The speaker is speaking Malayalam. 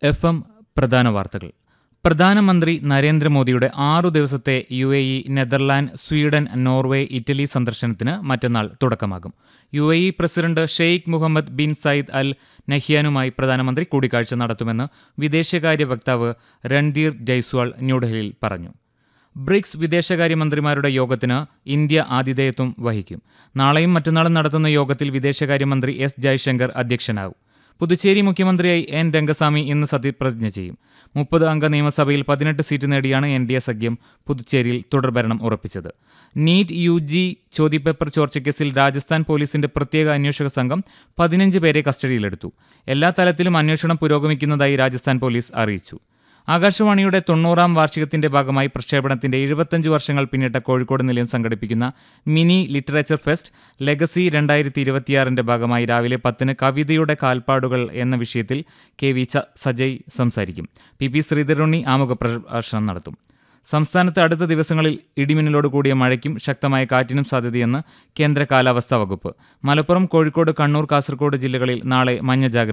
എഫ് എം പ്രധാന വാർത്തകൾ പ്രധാനമന്ത്രി നരേന്ദ്രമോദിയുടെ ആറു ദിവസത്തെ U A E Netherland Sweden Norway Italy സന്ദർശനത്തിന് മറ്റന്നാൾ തുടക്കമാകും U A E president Sheikh Mohammed bin Zayed Al നഹ്യാനുമായി പ്രധാനമന്ത്രി കൂടിക്കാഴ്ച നടത്തുമെന്ന് വിദേശകാര്യ വക്താവ് രൺധീർ ജയ്സ്വാൾ ന്യൂഡൽഹിയിൽ പറഞ്ഞു ബ്രിക്സ് വിദേശകാര്യമന്ത്രിമാരുടെ യോഗത്തിന് ഇന്ത്യ ആതിഥേയത്വം വഹിക്കും നാളെയും മറ്റന്നാളും നടത്തുന്ന യോഗത്തിൽ വിദേശകാര്യമന്ത്രി എസ് ജയശങ്കർ അധ്യക്ഷനാകും പുതുച്ചേരി മുഖ്യമന്ത്രിയായി എൻ രംഗസ്വാമി ഇന്ന് സത്യപ്രതിജ്ഞ ചെയ്യും മുപ്പത് അംഗ നിയമസഭയിൽ പതിനെട്ട് സീറ്റ് നേടിയാണ് എൻ ഡി എ സഖ്യം പുതുച്ചേരിയിൽ തുടർഭരണം ഉറപ്പിച്ചത് നീറ്റ് യു ജി ചോദ്യപേപ്പർ ചോർച്ചയ്ക്കേസിൽ രാജസ്ഥാൻ പോലീസിന്റെ പ്രത്യേക അന്വേഷക സംഘം പതിനഞ്ച് പേരെ കസ്റ്റഡിയിലെടുത്തു എല്ലാ തലത്തിലും അന്വേഷണം പുരോഗമിക്കുന്നതായി രാജസ്ഥാൻ പോലീസ് അറിയിച്ചു ആകാശവാണിയുടെ തൊണ്ണൂറാം വാർഷികത്തിന്റെ ഭാഗമായി പ്രക്ഷേപണത്തിന്റെ എഴുപത്തഞ്ച് വർഷങ്ങൾ പിന്നിട്ട കോഴിക്കോട് നിലയം സംഘടിപ്പിക്കുന്ന മിനി ലിറ്ററേച്ചർ ഫെസ്റ്റ് ലെഗസി രണ്ടായിരത്തി ഇരുപത്തിയാറിന്റെ ഭാഗമായി രാവിലെ പത്തിന് കവിതയുടെ കാൽപ്പാടുകൾ എന്ന വിഷയത്തിൽ കെ വി ച- സജയ് സംസാരിക്കും പി പി ശ്രീധരുണ്ണി ആമുഖ പ്രഭാഷണം നടത്തും സംസ്ഥാനത്ത് അടുത്ത ദിവസങ്ങളിൽ ഇടിമിന്നലോട് കൂടിയ മഴയ്ക്കും ശക്തമായ കാറ്റിനും സാധ്യതയെന്ന് കേന്ദ്ര കാലാവസ്ഥാ വകുപ്പ് മലപ്പുറം കോഴിക്കോട് കണ്ണൂർ കാസർഗോഡ് ജില്ലകളിൽ നാളെ മഞ്ഞ ജാഗ്രത